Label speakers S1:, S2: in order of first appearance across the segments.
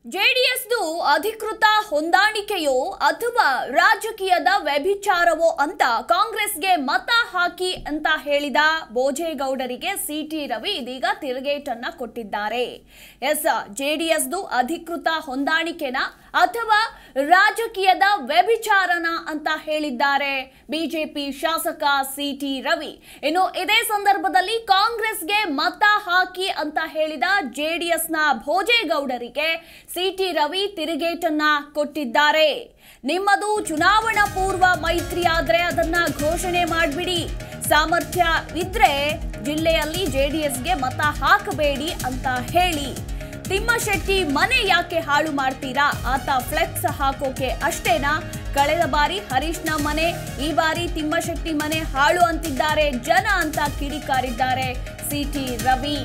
S1: ಜೆಡಿಎಸ್ದು ಅಧಿಕೃತ ಹೊಂದಾಣಿಕೆಯೋ ಅಥವಾ ರಾಜಕೀಯದ ವ್ಯಭಿಚಾರವೋ ಅಂತ ಕಾಂಗ್ರೆಸ್ಗೆ ಮತ ಹಾಕಿ ಅಂತ ಹೇಳಿದ ಭೋಜೇಗೌಡರಿಗೆ ಸಿಟಿ ರವಿ ಇದೀಗ ತಿರುಗೇಟನ್ನ ಕೊಟ್ಟಿದ್ದಾರೆ ಎಸ್ ಜೆಡಿಎಸ್ದು ಅಧಿಕೃತ ಹೊಂದಾಣಿಕೆನ ಅಥವಾ ರಾಜಕೀಯದ ವ್ಯಭಿಚಾರನ ಅಂತ ಹೇಳಿದ್ದಾರೆ ಬಿಜೆಪಿ ಶಾಸಕ ಸಿಟಿ ರವಿ ಇನ್ನು ಇದೇ ಸಂದರ್ಭದಲ್ಲಿ ಕಾಂಗ್ರೆಸ್ಗೆ ಮತ ಹಾಕಿ ಅಂತ ಹೇಳಿದ ಜೆಡಿಎಸ್ನ ಭೋಜೇಗೌಡರಿಗೆ ಸಿಟಿ ರವಿ ತಿರುಗೇಟನ್ನ ಕೊಟ್ಟಿದ್ದಾರೆ ನಿಮ್ಮದು ಚುನಾವಣಾ ಪೂರ್ವ ಮೈತ್ರಿ ಆದ್ರೆ ಅದನ್ನ ಘೋಷಣೆ ಮಾಡ್ಬಿಡಿ ಸಾಮರ್ಥ್ಯ ಇದ್ರೆ ಜಿಲ್ಲೆಯಲ್ಲಿ ಜೆಡಿಎಸ್ಗೆ ಮತ ಹಾಕಬೇಡಿ ಅಂತ ಹೇಳಿ ತಿಮ್ಮಶೆಟ್ಟಿ ಮನೆ ಯಾಕೆ ಹಾಳು ಮಾಡ್ತೀರಾ ಆತ ಫ್ಲೆಕ್ಸ್ ಹಾಕೋಕೆ ಅಷ್ಟೇನಾ ಕಳೆದ ಬಾರಿ ಹರೀಶ್ನ ಮನೆ ಈ ಬಾರಿ ತಿಮ್ಮಶೆಟ್ಟಿ ಮನೆ ಹಾಳು ಅಂತಿದ್ದಾರೆ ಜನ ಅಂತ ಕಿಡಿಕಾರಿದ್ದಾರೆ ಸಿಟಿ ರವಿ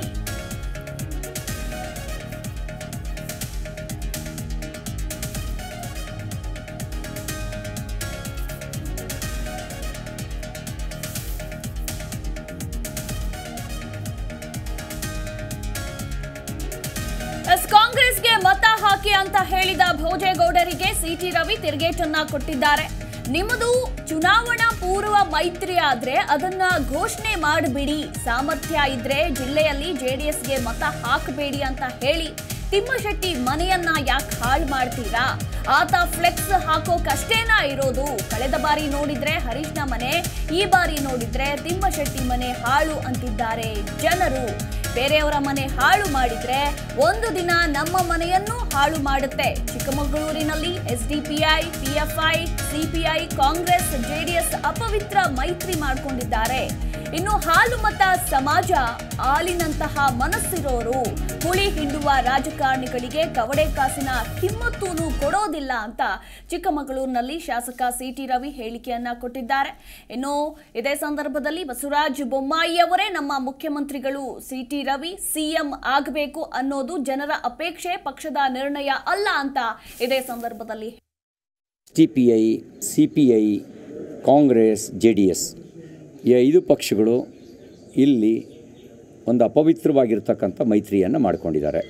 S1: ಎಸ್ ಕಾಂಗ್ರೆಸ್ಗೆ ಮತ ಹಾಕಿ ಅಂತ ಹೇಳಿದ ಭೋಜೇಗೌಡರಿಗೆ ಸಿಟಿ ರವಿ ತಿರುಗೇಟನ್ನ ಕೊಟ್ಟಿದ್ದಾರೆ ನಿಮ್ಮದು ಚುನಾವಣಾ ಪೂರ್ವ ಮೈತ್ರಿ ಆದ್ರೆ ಅದನ್ನ ಘೋಷಣೆ ಮಾಡಬಿಡಿ ಸಾಮರ್ಥ್ಯ ಇದ್ರೆ ಜಿಲ್ಲೆಯಲ್ಲಿ ಜೆಡಿಎಸ್ಗೆ ಮತ ಹಾಕಬೇಡಿ ಅಂತ ಹೇಳಿ ತಿಮ್ಮಶೆಟ್ಟಿ ಮನೆಯನ್ನ ಯಾಕೆ ಹಾಳು ಮಾಡ್ತೀರಾ ಆತ ಫ್ಲೆಕ್ಸ್ ಹಾಕೋಕಷ್ಟೇನಾ ಇರೋದು ಕಳೆದ ಬಾರಿ ನೋಡಿದ್ರೆ ಹರೀಶ್ನ ಮನೆ ಈ ಬಾರಿ ನೋಡಿದ್ರೆ ತಿಮ್ಮಶೆಟ್ಟಿ ಮನೆ ಹಾಳು ಅಂತಿದ್ದಾರೆ ಜನರು ಬೇರೆಯವರ ಮನೆ ಹಾಳು ಮಾಡಿದ್ರೆ ಒಂದು ದಿನ ನಮ್ಮ ಮನೆಯನ್ನು ಹಾಳು ಮಾಡುತ್ತೆ ಚಿಕ್ಕಮಗಳೂರಿನಲ್ಲಿ SDPI PFI CPI Congress JDS ಅಪವಿತ್ರ ಮೈತ್ರಿ ಮಾಡಿಕೊಂಡಿದ್ದಾರೆ ಇನ್ನು ಹಾಲು ಮತ ಸಮಾಜ ಹಾಲಿನಂತಹ ಮನಸ್ಸಿರೋರು ಹುಳಿ ಹಿಂಡುವ ರಾಜಕಾರಣಿಗಳಿಗೆ ಕವಡೆ ಕಾಸಿನ ಕಿಮ್ಮತ್ತೂನು ಕೊಡೋದಿಲ್ಲ ಅಂತ ಚಿಕ್ಕಮಗಳೂರಿನಲ್ಲಿ ಶಾಸಕ ಸಿಟಿ ರವಿ ಹೇಳಿಕೆಯನ್ನ ಕೊಟ್ಟಿದ್ದಾರೆ ಇನ್ನು ಇದೇ ಸಂದರ್ಭದಲ್ಲಿ ಬಸವರಾಜ ಬೊಮ್ಮಾಯಿ ಅವರೇ ನಮ್ಮ ಮುಖ್ಯಮಂತ್ರಿಗಳು ಸಿಟಿ ರವಿ ಸಿಎಂ ಆಗಬೇಕು ಅನ್ನೋದು ಜನರ ಅಪೇಕ್ಷೆ ಪಕ್ಷದ ನಿರ್ಣಯ ಅಲ್ಲ ಅಂತ ಇದೇ ಸಂದರ್ಭದಲ್ಲಿ
S2: T P I C P I Congress J D S ಈ ಐದು ಪಕ್ಷಗಳು ಇಲ್ಲಿ ಒಂದು ಅಪವಿತ್ರವಾಗಿರ್ತಕ್ಕಂಥ ಮೈತ್ರಿಯನ್ನು ಮಾಡ್ಕೊಂಡಿದ್ದಾರೆ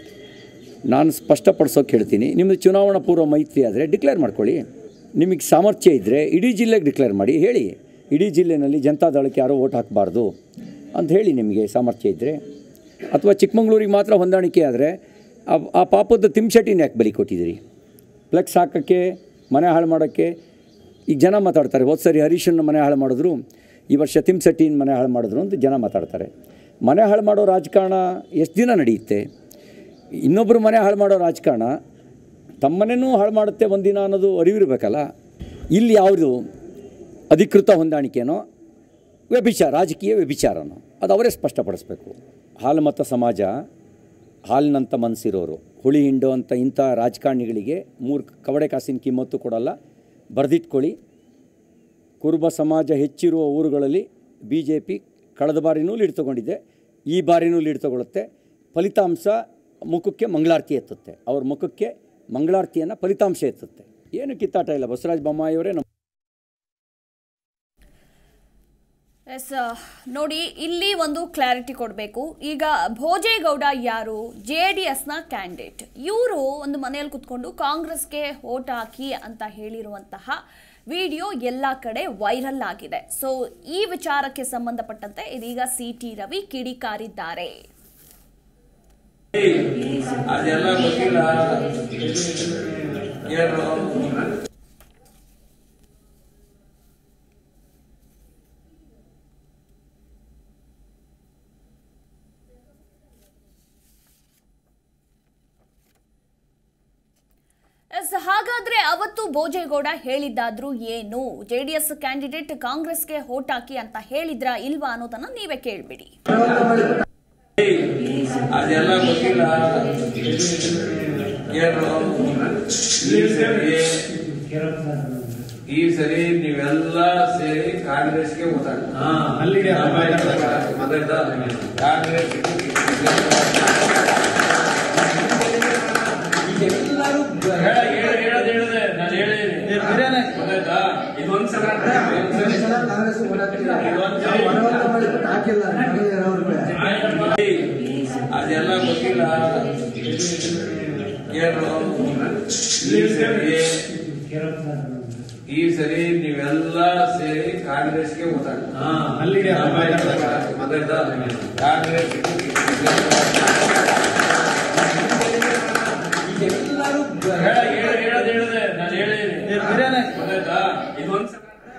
S2: ನಾನು ಸ್ಪಷ್ಟಪಡಿಸೋಕೆ ಹೇಳ್ತೀನಿ ನಿಮ್ಮದು ಚುನಾವಣಾ ಪೂರ್ವ ಮೈತ್ರಿ ಆದರೆ ಡಿಕ್ಲೇರ್ ಮಾಡ್ಕೊಳ್ಳಿ ನಿಮಗೆ ಸಾಮರ್ಥ್ಯ ಇದ್ದರೆ ಇಡೀ ಜಿಲ್ಲೆಗೆ ಡಿಕ್ಲೇರ್ ಮಾಡಿ ಹೇಳಿ ಇಡೀ ಜಿಲ್ಲೆಯಲ್ಲಿ ಜನತಾದಳಕ್ಕೆ ಯಾರೋ ಓಟ್ ಹಾಕಬಾರ್ದು ಅಂತ ಹೇಳಿ ನಿಮಗೆ ಸಾಮರ್ಥ್ಯ ಇದ್ದರೆ ಅಥವಾ ಚಿಕ್ಕಮಂಗ್ಳೂರಿಗೆ ಮಾತ್ರ ಹೊಂದಾಣಿಕೆ ಆದರೆ ಆ- ಆ ಪಾಪದ ತಿಮ್ಶೆಟ್ಟಿನ ಯಾಕೆ ಬಲಿ ಕೊಟ್ಟಿದ್ದೀರಿ ಫ್ಲೆಕ್ಸ್ ಹಾಕೋಕ್ಕೆ ಮನೆ ಹಾಳು ಮಾಡೋಕ್ಕೆ ಈಗ ಜನ ಮಾತಾಡ್ತಾರೆ ಹೋದ ಸರಿ ಹರೀಶನ್ನ ಮನೆ ಹಾಳು ಮಾಡಿದ್ರು ಈ ವರ್ಷ ತಿಮ್ಸಟ್ಟಿನ ಮನೆ ಹಾಳು ಮಾಡಿದ್ರು ಅಂತ ಜನ ಮಾತಾಡ್ತಾರೆ ಮನೆ ಹಾಳು ಮಾಡೋ ರಾಜಕಾರಣ ಎಷ್ಟು ದಿನ ನಡೆಯುತ್ತೆ ಇನ್ನೊಬ್ಬರು ಮನೆ ಹಾಳು ಮಾಡೋ ರಾಜಕಾರಣ ತಮ್ಮನೇನೂ ಹಾಳು ಮಾಡುತ್ತೆ ಒಂದಿನ ಅನ್ನೋದು ಅರಿವಿರಬೇಕಲ್ಲ ಇಲ್ಲಿ ಯಾವುದು ಅಧಿಕೃತ ಹೊಂದಾಣಿಕೆನೋ ವ್ಯಭಿಚಾರ ರಾಜಕೀಯ ವ್ಯಭಿಚಾರನೋ ಅದು ಅವರೇ ಸ್ಪಷ್ಟಪಡಿಸ್ಬೇಕು ಹಾಲು ಮತ ಸಮಾಜ ಹಾಲಿನಂಥ ಮನಸ್ಸಿರೋರು ಹುಳಿ ಹಿಂಡು ಅಂತ ಇಂಥ ರಾಜಕಾರಣಿಗಳಿಗೆ ಮೂರು ಕವಡೆ ಕಾಸಿನ ಕಿಮ್ಮತ್ತು ಕೊಡಲ್ಲ ಬರೆದಿಟ್ಕೊಳ್ಳಿ ಕುರುಬ ಸಮಾಜ ಹೆಚ್ಚಿರುವ ಊರುಗಳಲ್ಲಿ ಬಿ ಜೆ ಪಿ ಕಳೆದ ಬಾರಿನೂ ಲೀಡ್ ತಗೊಂಡಿದೆ ಈ ಬಾರಿನೂ ಲೀಡ್ ತಗೊಳುತ್ತೆ ಫಲಿತಾಂಶ ಮುಖಕ್ಕೆ ಮಂಗಳಾರತಿ ಎತ್ತುತ್ತೆ ಅವ್ರ ಮುಖಕ್ಕೆ ಮಂಗಳಾರತಿಯನ್ನು ಫಲಿತಾಂಶ ಎತ್ತುತ್ತೆ ಏನು ಕಿತ್ತಾಟ ಇಲ್ಲ ಬಸವರಾಜ ಬೊಮ್ಮಾಯಿಯವರೇ ನಮ್ಮ
S1: ಎಸ್ ನೋಡಿ ಇಲ್ಲಿ ಒಂದು ಕ್ಲಾರಿಟಿ ಕೊಡಬೇಕು ಈಗ ಭೋಜೇಗೌಡ ಯಾರು ಜೆ ಡಿ ಎಸ್ನ ಕ್ಯಾಂಡಿಡೇಟ್ ಇವರು ಒಂದು ಮನೆಯಲ್ಲಿ ಕುತ್ಕೊಂಡು ಕಾಂಗ್ರೆಸ್ಗೆ ಓಟ್ ಹಾಕಿ ಅಂತ ಹೇಳಿರುವಂತಹ ವಿಡಿಯೋ ಎಲ್ಲ ಕಡೆ ವೈರಲ್ ಆಗಿದೆ ಸೊ ಈ ವಿಚಾರಕ್ಕೆ ಸಂಬಂಧಪಟ್ಟಂತೆ ಇದೀಗ ಸಿ ಟಿ ರವಿ ಕಿಡಿಕಾರಿದ್ದಾರೆ
S3: ಅದೆಲ್ಲ ಗೊತ್ತಿಲ್ಲ ಏನು
S1: ಎಸ್ ಹಾಗಾದ್ರೆ ಅವತ್ತು ಭೋಜೇಗೌಡ ಹೇಳಿದ್ದಾದ್ರೂ ಏನು ಜೆ ಡಿ ಎಸ್ ಕ್ಯಾಂಡಿಡೇಟ್ ಕಾಂಗ್ರೆಸ್ಗೆ ಓಟ್ ಹಾಕಿ ಅಂತ ಹೇಳಿದ್ರಾ ಇಲ್ವಾ ಅನ್ನೋದನ್ನ ನೀವೇ ಕೇಳ್ಬಿಡಿ
S3: ಅದೆಲ್ಲ ಗೊತ್ತಿಲ್ಲ ಏನು ಈ ಸರಿ ಈ ಸರಿ ನೀವೆಲ್ಲ ಸೇರಿ ಕಾಂಗ್ರೆಸ್ಗೆ
S4: ಅಲ್ಲಿಗೆ
S3: ಗೊತ್ತಾಯ್ತಾ ಕಾಂಗ್ರೆಸ್ ಹೇಳೋದು ಹೇಳಿದೆ ನಾನು ಹೇಳಿದ್ದೀನಿ ಗೊತ್ತಾಯ್ತಾ ಇದೊಂದ್ಸಲ ಇದೊಂದ್ಸಲ
S4: ಕಾಂಗ್ರೆಸ್ ಹಾಕಿಲ್ಲ
S3: ಅದೆಲ್ಲ ಗೊತ್ತಿಲ್ಲ ಕೇಳು ಈ ಸರಿ ಈ ಸರಿ ನೀವೆಲ್ಲ ಸೇರಿ ಕಾಂಗ್ರೆಸ್ಗೆ ಓಟ್ ಹಾಕಿ ಗೊತ್ತಾಯ್ತಾ ಕಾಂಗ್ರೆಸ್ ಹೇಳೋದು ಹೇಳಿದೆ ನಾನು ಹೇಳಿದ್ದೀನಿ ಗೊತ್ತಾಯ್ತಾ ಇದೊಂದು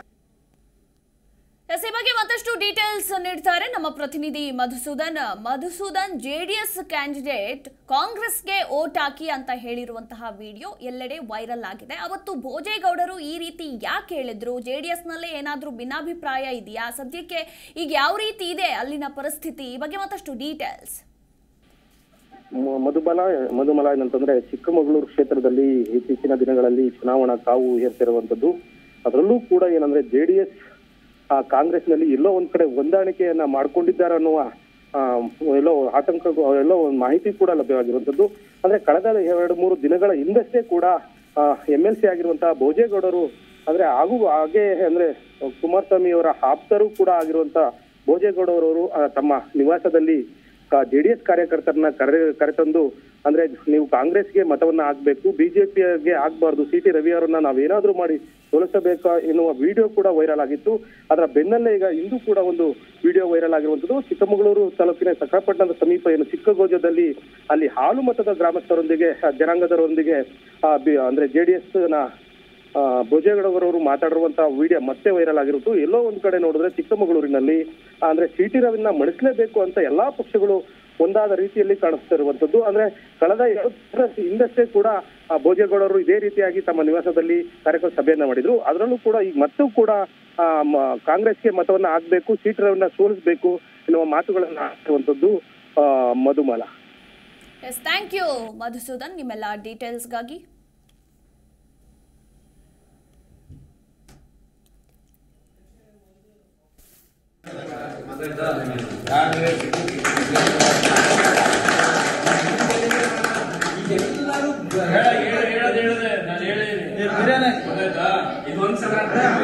S1: ಎಸ್ ಈ ಬಗ್ಗೆ ಮತ್ತಷ್ಟು ಡೀಟೇಲ್ಸ್ ನೀಡ್ತಾರೆ ನಮ್ಮ ಪ್ರತಿನಿಧಿ ಮಧುಸೂದನ್ ಮಧುಸೂದನ್ ಜೆಡಿಎಸ್ ಕ್ಯಾಂಡಿಡೇಟ್ ಕಾಂಗ್ರೆಸ್ಗೆ ಓಟ್ ಹಾಕಿ ಅಂತ ಹೇಳಿರುವಂತಹ ವಿಡಿಯೋ ಎಲ್ಲೆಡೆ ವೈರಲ್ ಆಗಿದೆ ಅವತ್ತು ಭೋಜೇಗೌಡರು ಈ ರೀತಿ ಯಾಕೆ ಹೇಳಿದ್ರು ಜೆಡಿಎಸ್ ನಲ್ಲಿ ಏನಾದ್ರೂ ಭಿನ್ನಾಭಿಪ್ರಾಯ ಇದೆಯಾ ಸದ್ಯಕ್ಕೆ ಈಗ ಯಾವ ರೀತಿ ಇದೆ ಅಲ್ಲಿನ ಪರಿಸ್ಥಿತಿ ಈ ಬಗ್ಗೆ ಮತ್ತಷ್ಟು ಡೀಟೇಲ್ಸ್
S4: ಮ- ಮಧುಬಲ ಮಧುಮಲ ಏನಂತಂದ್ರೆ ಚಿಕ್ಕಮಗಳೂರು ಕ್ಷೇತ್ರದಲ್ಲಿ ಇತ್ತೀಚಿನ ದಿನಗಳಲ್ಲಿ ಚುನಾವಣಾ ಕಾವು ಏರ್ತಿರುವಂತದ್ದು ಅದರಲ್ಲೂ ಕೂಡ ಏನಂದ್ರೆ ಜೆಡಿಎಸ್ ಆ ಕಾಂಗ್ರೆಸ್ನಲ್ಲಿ ಎಲ್ಲೋ ಒಂದ್ ಕಡೆ ಹೊಂದಾಣಿಕೆಯನ್ನ ಮಾಡ್ಕೊಂಡಿದ್ದಾರೆ ಅನ್ನುವ ಆ, ಎಲ್ಲೋ ಆತಂಕ ಎಲ್ಲೋ ಒಂದು ಮಾಹಿತಿ ಕೂಡ ಲಭ್ಯವಾಗಿರುವಂತದ್ದು ಅಂದ್ರೆ ಕಳೆದ ಎರಡು ಮೂರು ದಿನಗಳ ಹಿಂದಷ್ಟೇ ಕೂಡ ಎಂ ಎಲ್ ಸಿ ಆಗಿರುವಂತಹ ಭೋಜೇಗೌಡರು ಅಂದ್ರೆ ಹಾಗೂ ಹಾಗೆ ಅಂದ್ರೆ ಕುಮಾರಸ್ವಾಮಿ ಅವರ ಆಪ್ತರು ಕೂಡ ಆಗಿರುವಂತ ಭೋಜೇಗೌಡರವರು ಆ, ತಮ್ಮ ನಿವಾಸದಲ್ಲಿ ಜೆಡಿಎಸ್ ಕಾರ್ಯಕರ್ತರನ್ನ ಕರೆ ಕರೆತಂದು ಅಂದ್ರೆ ನೀವು ಕಾಂಗ್ರೆಸ್ಗೆ ಮತವನ್ನ ಹಾಕ್ಬೇಕು ಬಿಜೆಪಿಗೆ ಆಗ್ಬಾರ್ದು ಸಿ ಟಿ ರವಿ ಅವರನ್ನ ನಾವೇನಾದ್ರೂ ಮಾಡಿ ಸೋಲಿಸಬೇಕಾ ಎನ್ನುವ ವಿಡಿಯೋ ಕೂಡ ವೈರಲ್ ಆಗಿತ್ತು ಅದರ ಬೆನ್ನಲ್ಲೇ ಈಗ ಇಂದು ಕೂಡ ಒಂದು ವಿಡಿಯೋ ವೈರಲ್ ಆಗಿರುವಂತದ್ದು ಚಿಕ್ಕಮಗಳೂರು ತಾಲೂಕಿನ ಸಕರಪಟ್ಟಣದ ಸಮೀಪ ಏನು ಚಿಕ್ಕಗೋಜದಲ್ಲಿ ಅಲ್ಲಿ ಹಾಲು ಮತದ ಗ್ರಾಮಸ್ಥರೊಂದಿಗೆ ಆ, ಜನಾಂಗದವರೊಂದಿಗೆ ಆ, ಬಿ- ಅಂದ್ರೆ ಜೆಡಿಎಸ್ ನ ಆ, ಭೋಜೇಗೌಡರವರು ಮಾತಾಡಿರುವಂತಹ ವಿಡಿಯೋ ಮತ್ತೆ ವೈರಲ್ ಆಗಿರುತ್ತು ಎಲ್ಲೋ ಒಂದ್ ಕಡೆ ನೋಡಿದ್ರೆ ಚಿಕ್ಕಮಗಳೂರಿನಲ್ಲಿ ಆ, ಅಂದ್ರೆ ಸಿ ಟಿ ರವಿನ ಮಣಿಸಲೇಬೇಕು ಅಂತ ಎಲ್ಲಾ ಪಕ್ಷಗಳು ಒಂದಾದ ರೀತಿಯಲ್ಲಿ ಕಾಣಿಸ್ತಾ ಇರುವಂತದ್ದು ಅಂದ್ರೆ ಕಳೆದ ಎರಡು ವರ್ಷ ಹಿಂದಷ್ಟೇ ಕೂಡ ಆ, ಭೋಜೇಗೌಡರು ಇದೇ ರೀತಿಯಾಗಿ ತಮ್ಮ ನಿವಾಸದಲ್ಲಿ ಕಾರ್ಯಕ್ರಮ ಸಭೆಯನ್ನ ಮಾಡಿದ್ರು ಅದರಲ್ಲೂ ಕೂಡ ಈಗ ಮತ್ತೂ ಕೂಡ ಆ, ಮ- ಕಾಂಗ್ರೆಸ್ಗೆ ಮತವನ್ನ ಹಾಕ್ಬೇಕು ಸಿ ಟಿ ರವಿನ ಸೋಲಿಸಬೇಕು ಎನ್ನುವ ಮಾತುಗಳನ್ನ ಹಾಕಿರುವಂತದ್ದು ಆ, Madhumala
S1: yes thank you Madhusudan ನಿಮ್ಮೆಲ್ಲ ಡೀಟೇಲ್ಸ್ಗಾಗಿ
S3: ಕಾಂಗ್ರೆಸ್ ಹೇಳೋದು ಹೇಳಿದೆ ನಾನು ಹೇಳಿದ್ದೀನಿ ಗೊತ್ತಾಯ್ತಾ ಇದೊಂದು ಸಲ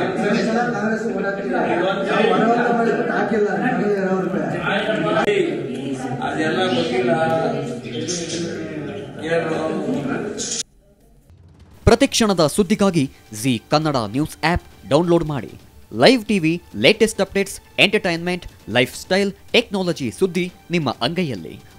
S3: ಅದೆಲ್ಲ ಗೊತ್ತಿಲ್ಲ ಕೇಳು
S5: ಪ್ರತಿಕ್ಷಣದ ಸುದ್ದಿಗಾಗಿ Zee Kannada news app download ಮಾಡಿ live TV latest updates entertainment lifestyle technology ಸುದ್ದಿ ನಿಮ್ಮ ಅಂಗೈಯಲ್ಲಿ